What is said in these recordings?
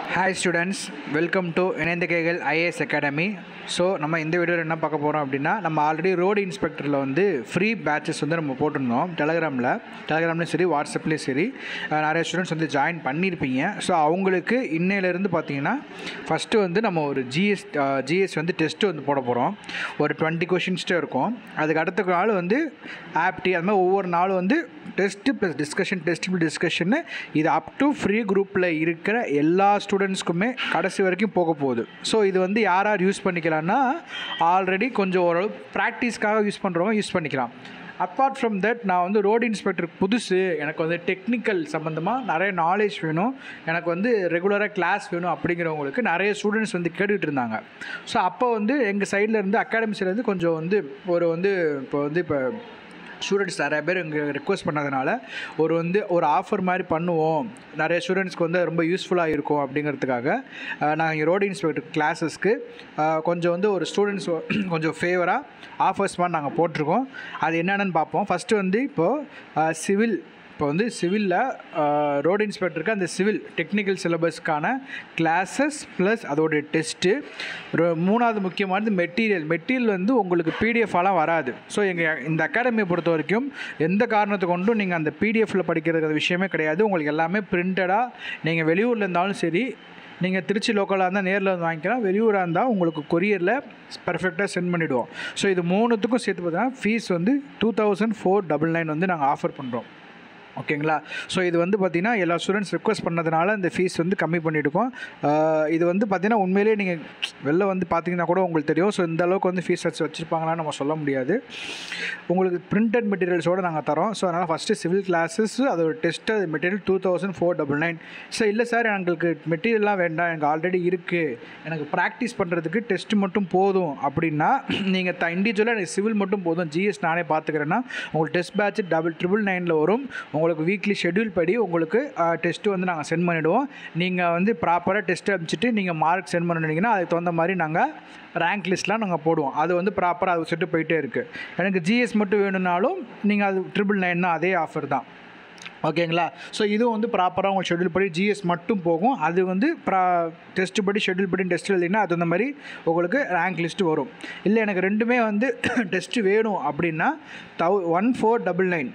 hi students welcome to இணைந்த கைகள் IAS academy so நம்ம இந்த வீடியோவில் என்ன பார்க்க போகிறோம் அப்படின்னா நம்ம ஆல்ரெடி ரோடு இன்ஸ்பெக்டரில் வந்து ஃப்ரீ பேட்சஸ் வந்து நம்ம போட்டிருந்தோம் டெலகிராமில் டெலகிராம்லேயும் சரி வாட்ஸ்அப்லேயும் சரி அஹ் நிறைய ஸ்டூடெண்ட்ஸ் வந்து ஜாயின் பண்ணியிருப்பீங்க ஸோ அவங்களுக்கு இன்னையிலேருந்து பார்த்தீங்கன்னா ஃபஸ்ட்டு வந்து நம்ம ஒரு ஜிஎஸ் ஜிஎஸ் வந்து டெஸ்ட்டு வந்து போட போகிறோம் ஒரு டுவெண்ட்டி கொஷின்ஸ்ட்டே இருக்கும் அதுக்கு அடுத்த நாள் வந்து ஆப்டி அது மாதிரி ஒவ்வொரு நாளும் வந்து டெஸ்ட்டு ப்ளஸ் டிஸ்கஷன் டெஸ்ட் டிஸ்கஷன்னு இது அப் டு ஃப்ரீ குரூப்பில் இருக்கிற எல்லா ஸ்டூடெண்ட்ஸ்க்குமே கடைசி வரைக்கும் போக போகுது ஸோ இது வந்து யார் யார் யூஸ் பண்ணிக்கலாம்னா ஆல்ரெடி கொஞ்சம் ஓரளவு ப்ராக்டிஸ்க்காக யூஸ் பண்ணுறவங்க யூஸ் பண்ணிக்கலாம் அப்பார்ட் ஃப்ரம் தட் நான் வந்து ரோடு இன்ஸ்பெக்டர் புதுசு எனக்கு வந்து டெக்னிக்கல் சம்மந்தமாக நிறைய நாலேஜ் வேணும் எனக்கு வந்து ரெகுலராக கிளாஸ் வேணும் அப்படிங்கிறவங்களுக்கு நிறைய ஸ்டூடெண்ட்ஸ் வந்து கேட்டுட்டு இருந்தாங்க ஸோ அப்போ வந்து எங்கள் சைடில் இருந்து அகாடமி சைட்லேருந்து கொஞ்சம் வந்து ஒரு வந்து இப்போ வந்து இப்போ ஸ்டூடெண்ட்ஸ் நிறைய பேர் இங்கே ரெக்வஸ்ட் பண்ணதுனால ஒரு வந்து ஒரு ஆஃபர் மாதிரி பண்ணுவோம் நிறைய ஸ்டூடெண்ட்ஸ்க்கு வந்து ரொம்ப யூஸ்ஃபுல்லாக இருக்கும் அப்படிங்கிறதுக்காக நாங்கள் இங்கே ரோடு இன்ஸ்பெக்டர் கிளாஸஸ்க்கு கொஞ்சம் வந்து ஒரு ஸ்டூடெண்ட்ஸ் கொஞ்சம் ஃபேவராக ஆஃபர்ஸ் மாதிரி நாங்கள் போட்டிருக்கோம் அது என்னென்னு பார்ப்போம் ஃபஸ்ட்டு வந்து இப்போது சிவில் இப்போ வந்து சிவிலில் ரோடு இன்ஸ்பெக்டருக்கு அந்த சிவில் டெக்னிக்கல் சிலபஸ்க்கான கிளாஸஸ் ப்ளஸ் அதோடைய டெஸ்ட்டு மூணாவது முக்கியமானது மெட்டீரியல் மெட்டீரியல் வந்து உங்களுக்கு பிடிஎஃபாலாம் வராது ஸோ எங்கள் இந்த அகாடமியை பொறுத்த வரைக்கும் எந்த காரணத்தை கொண்டும் நீங்கள் அந்த பிடிஎஃப்பில் படிக்கிறது விஷயமே கிடையாது உங்களுக்கு எல்லாமே பிரிண்டடாக நீங்கள் வெளியூரில் இருந்தாலும் சரி நீங்கள் திருச்சி லோக்கலாக இருந்தால் நேரில் வந்து வாங்கிக்கலாம் வெளியூராக இருந்தால் உங்களுக்கு கொரியரில் பர்ஃபெக்டாக சென்ட் பண்ணிவிடுவோம் ஸோ இது மூணுத்துக்கும் சேர்த்து பார்த்தீங்கன்னா ஃபீஸ் வந்து two thousand four double nine வந்து நாங்கள் ஆஃபர் பண்ணுறோம் ஓகேங்களா ஸோ இது வந்து பார்த்திங்கன்னா எல்லா ஸ்டூடெண்ட்ஸ் ரிக்வஸ்ட் பண்ணதுனால இந்த ஃபீஸ் வந்து கம்மி பண்ணிவிடுக்கோம் இது வந்து பார்த்திங்கன்னா உண்மையிலேயே நீங்கள் வெளில வந்து பார்த்தீங்கன்னா கூட உங்களுக்கு தெரியும் ஸோ இந்த அளவுக்கு வந்து ஃபீஸ் வச்சு வச்சுருப்பாங்களான்னு நம்ம சொல்ல முடியாது உங்களுக்கு பிரிண்டட் மெட்டீரியல்ஸோடு நாங்கள் தரோம் ஸோ அதனால் ஃபஸ்ட்டு சிவில் கிளாஸஸ் அதோட டெஸ்ட்டு அது material two thousand four double nine sir இல்லை சார் எங்களுக்கு மெட்டீரியல்லாம் வேண்டாம் எனக்கு ஆல்ரெடி இருக்குது எனக்கு ப்ராக்டிஸ் பண்ணுறதுக்கு டெஸ்ட்டு மட்டும் போதும் அப்படின்னா நீங்கள் த இண்டிவிஜுவலாக எனக்கு சிவில் மட்டும் போதும் ஜிஎஸ் நானே பார்த்துக்கிறேன்னா உங்களுக்கு டெஸ்ட் பேட்ச் டபுள் ட்ரிபிள் நைனில் வரும் உங்களுக்கு வீக்லி ஷெட்யூல் படி உங்களுக்கு டெஸ்ட்டு வந்து நாங்கள் சென்ட் பண்ணிவிடுவோம் நீங்கள் வந்து ப்ராப்பராக டெஸ்ட் அனுப்பிச்சிட்டு நீங்கள் மார்க் சென்ட் பண்ணிட்டீங்கன்னா அதுக்கு தகுந்த மாதிரி நாங்கள் ரேங்க் லிஸ்ட்லாம் நாங்கள் போடுவோம் அது வந்து ப்ராப்பராக அது செட்டு போயிட்டே இருக்குது எனக்கு ஜிஎஸ் மட்டும் வேணும்னாலும் நீங்கள் அது ட்ரிபிள் நைன்னா அதே ஆஃபர் தான் ஓகேங்களா ஸோ இதுவும் வந்து ப்ராப்பராக உங்களுக்கு ஷெட்யூல் படி ஜிஎஸ் மட்டும் போகும் அது வந்து ப்ரா டெஸ்ட் படி ஷெட்யூல் படி டெஸ்ட் எழுதிங்கன்னா அது அந்த மாதிரி உங்களுக்கு ரேங்க் லிஸ்ட்டு வரும் இல்லை எனக்கு ரெண்டுமே வந்து டெஸ்ட்டு வேணும் அப்படின்னா தௌ one four double nine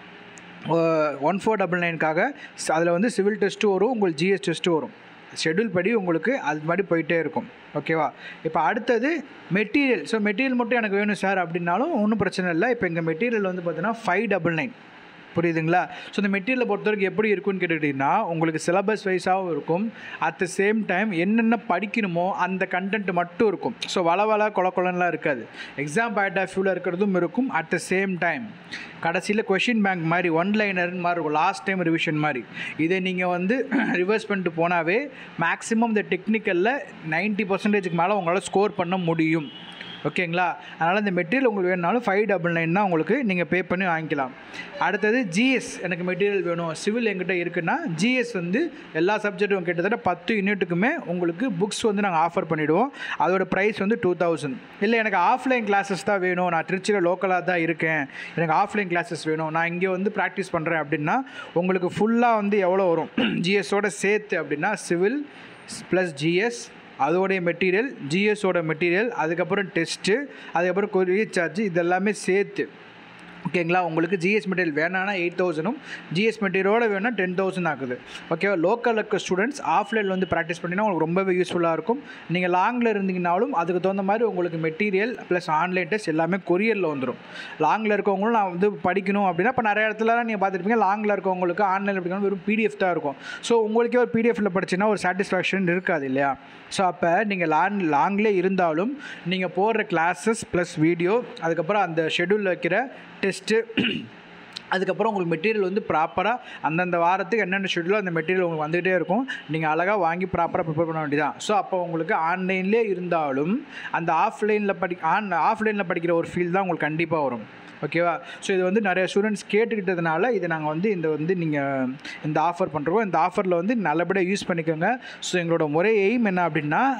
one four double நைனுக்காக அதில் வந்து சிவில் டெஸ்ட்டு வரும் உங்களுக்கு ஜிஎஸ் டெஸ்ட்டு வரும் ஷெட்யூல் படி உங்களுக்கு அது மாதிரி போயிட்டே இருக்கும் ஓகேவா இப்போ அடுத்தது மெட்டீரியல் ஸோ மெட்டீரியல் மட்டும் எனக்கு வேணும் சார் அப்படின்னாலும் ஒன்றும் பிரச்சனை இல்லை இப்போ எங்கள் மெட்டீரியல் வந்து பார்த்தீங்கன்னா ஃபைவ் டபுள் நைன் புரியுதுங்களா ஸோ இந்த மெட்டீரியலை பொறுத்த வரைக்கும் எப்படி இருக்குன்னு கேட்டுக்கிட்டிங்கன்னா உங்களுக்கு சிலபஸ் வைஸாகவும் இருக்கும் அட் த சேம் டைம் என்னென்ன படிக்கணுமோ அந்த கண்டென்ட் மட்டும் இருக்கும் ஸோ வள வள கொல கொலன்லாம் இருக்காது எக்ஸாம் பாயிண்ட் ஆஃப் வியூவில் இருக்கிறதும் இருக்கும் அட் த சேம் டைம் கடைசியில் கொஷின் பேங்க் மாதிரி ஒன் லைனர் மாதிரி இருக்கும் லாஸ்ட் டைம் ரிவிஷன் மாதிரி இதை நீங்கள் வந்து ரிவர்ஸ் பண்ணிட்டு போனாவே மேக்ஸிமம் இந்த டெக்னிக்கலில் நைன்ட்டி பர்சன்டேஜுக்கு மேலே உங்களால் ஸ்கோர் பண்ண முடியும் ஓகேங்களா அதனால் இந்த மெட்டீரியல் உங்களுக்கு வேணுனாலும் ஃபைவ் டபுள் நைன் தான் உங்களுக்கு நீங்கள் பே பண்ணி வாங்கிக்கலாம் அடுத்தது ஜிஎஸ் எனக்கு மெட்டீரியல் வேணும் சிவில் எங்கிட்ட இருக்குன்னா ஜிஎஸ் வந்து எல்லா சப்ஜெக்ட்டும் கிட்டத்தட்ட பத்து யூனிட்டுக்குமே உங்களுக்கு புக்ஸ் வந்து நாங்கள் ஆஃபர் பண்ணிவிடுவோம் அதோட ப்ரைஸ் வந்து டூ தௌசண்ட் இல்லை எனக்கு ஆஃப்லைன் கிளாஸஸ் தான் வேணும் நான் திருச்சியில் லோக்கலாக தான் இருக்கேன் எனக்கு ஆஃப்லைன் கிளாஸஸ் வேணும் நான் இங்கே வந்து ப்ராக்டிஸ் பண்ணுறேன் அப்படின்னா உங்களுக்கு ஃபுல்லாக வந்து எவ்வளோ வரும் ஜிஎஸோட சேர்த்து அப்படின்னா சிவில் ப்ளஸ் ஜிஎஸ் அதோடைய மெட்டீரியல் ஜிஎஸோட மெட்டீரியல் அதுக்கப்புறம் டெஸ்ட்டு அதுக்கப்புறம் கொரியர் சார்ஜ் இதெல்லாமே சேர்த்து ஓகேங்களா உங்களுக்கு ஜிஎஸ் மெட்டீரியல் வேணான்னா எயிட் தௌசண்டும் ஜிஎஸ் மெட்டீரியலோட வேணா டென் தௌசண்ட் ஆகுது ஓகேவா லோக்கல் இருக்க ஸ்டூடெண்ட்ஸ் ஆஃப்லைனில் வந்து ப்ராக்டிஸ் பண்ணினா உங்களுக்கு ரொம்பவே யூஸ்ஃபுல்லாக இருக்கும் நீங்கள் லாங்கில் இருந்தீங்கனாலும் அதுக்கு தகுந்த மாதிரி உங்களுக்கு மெட்டீரியல் ப்ளஸ் ஆன்லைன் டெஸ்ட் எல்லாமே கொரியரில் வந்துடும் லாங்கில் இருக்கவங்களும் நான் வந்து படிக்கணும் அப்படின்னா இப்போ நிறைய இடத்துலலாம் நீங்கள் பார்த்துருப்பீங்க லாங்கில் இருக்கவங்களுக்கு ஆன்லைனில் படிக்கணும் வெறும் பிடிஎஃப் தான் இருக்கும் ஸோ உங்களுக்கே ஒரு பிடிஎஃபில் படிச்சுன்னா ஒரு சாட்டிஸ்ஃபேக்ஷன் இருக்காது இல்லையா ஸோ அப்போ நீங்கள் லாங் லாங்லேயே இருந்தாலும் நீங்கள் போடுற கிளாஸஸ் ப்ளஸ் வீடியோ அதுக்கப்புறம் அந்த ஷெடியூலில் வைக்கிற டெஸ்ட்டு அதுக்கப்புறம் உங்களுக்கு மெட்டீரியல் வந்து ப்ராப்பராக அந்தந்த வாரத்துக்கு என்னென்ன ஷெட்யூலோ அந்த மெட்டீரியல் உங்களுக்கு வந்துகிட்டே இருக்கும் நீங்கள் அழகாக வாங்கி ப்ராப்பராக ப்ரிப்பேர் பண்ண வேண்டியதான் ஸோ அப்போ உங்களுக்கு ஆன்லைன்லேயே இருந்தாலும் அந்த ஆஃப்லைனில் படி ஆன் ஆஃப்லைனில் படிக்கிற ஒரு ஃபீல் தான் உங்களுக்கு கண்டிப்பாக வரும் ஓகேவா ஸோ இது வந்து நிறைய ஸ்டூடெண்ட்ஸ் கேட்டுக்கிட்டதுனால இதை நாங்கள் வந்து இந்த வந்து நீங்கள் இந்த ஆஃபர் பண்ணுறோம் இந்த ஆஃபரில் வந்து நல்லபடியாக யூஸ் பண்ணிக்கோங்க ஸோ எங்களோட முறை எய்ம் என்ன அப்படின்னா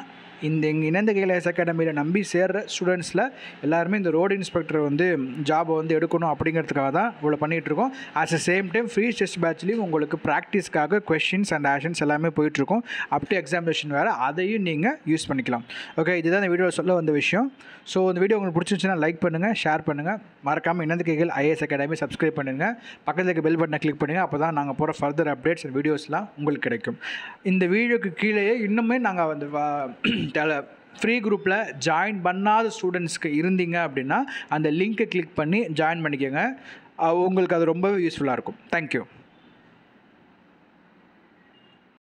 இந்த எங்கள் இணைந்த கைலாஸ் அகாடமியில் நம்பி சேர்ற ஸ்டூடெண்ட்ஸில் எல்லாருமே இந்த ரோடு இன்ஸ்பெக்டர் வந்து ஜாபை வந்து எடுக்கணும் அப்படிங்கிறதுக்காக தான் இவ்வளோ பண்ணிகிட்ருக்கோம் at the same time free test பேட்ச்லேயும் உங்களுக்கு ப்ராக்டிஸ்க்காக கொஷின்ஸ் அண்ட் ஆஷன்ஸ் எல்லாமே போயிட்டுருக்கும் அப் டு எக்ஸாமினேஷன் வேறு அதையும் நீங்கள் யூஸ் பண்ணிக்கலாம் ஓகே இதுதான் இந்த வீடியோவில் சொல்ல வந்த விஷயம் ஸோ இந்த வீடியோ உங்களுக்கு பிடிச்சிருந்துச்சுன்னா லைக் பண்ணுங்கள் ஷேர் பண்ணுங்கள் மறக்காமல் இணைந்த கைகள் ஐஏஎஸ் அகாடமி சப்ஸ்கிரைப் பண்ணுங்கள் பக்கத்தில் இருக்க பெல் பட்டனை கிளிக் பண்ணுங்கள் அப்போ தான் நாங்கள் போகிற ஃபர்தர் அப்டேட்ஸ் அண்ட் வீடியோஸ்லாம் உங்களுக்கு கிடைக்கும் இந்த வீடியோக்கு கீழேயே இன்னுமே நாங்கள் வந்து டெல ஃப்ரீ குரூப்பில் ஜாயின் பண்ணாத ஸ்டூடெண்ட்ஸ்க்கு இருந்தீங்க அப்படின்னா அந்த லிங்க்கை கிளிக் பண்ணி ஜாயின் பண்ணிக்கோங்க அஹ் உங்களுக்கு அது ரொம்பவே யூஸ்ஃபுல்லாக இருக்கும் தேங்க்யூ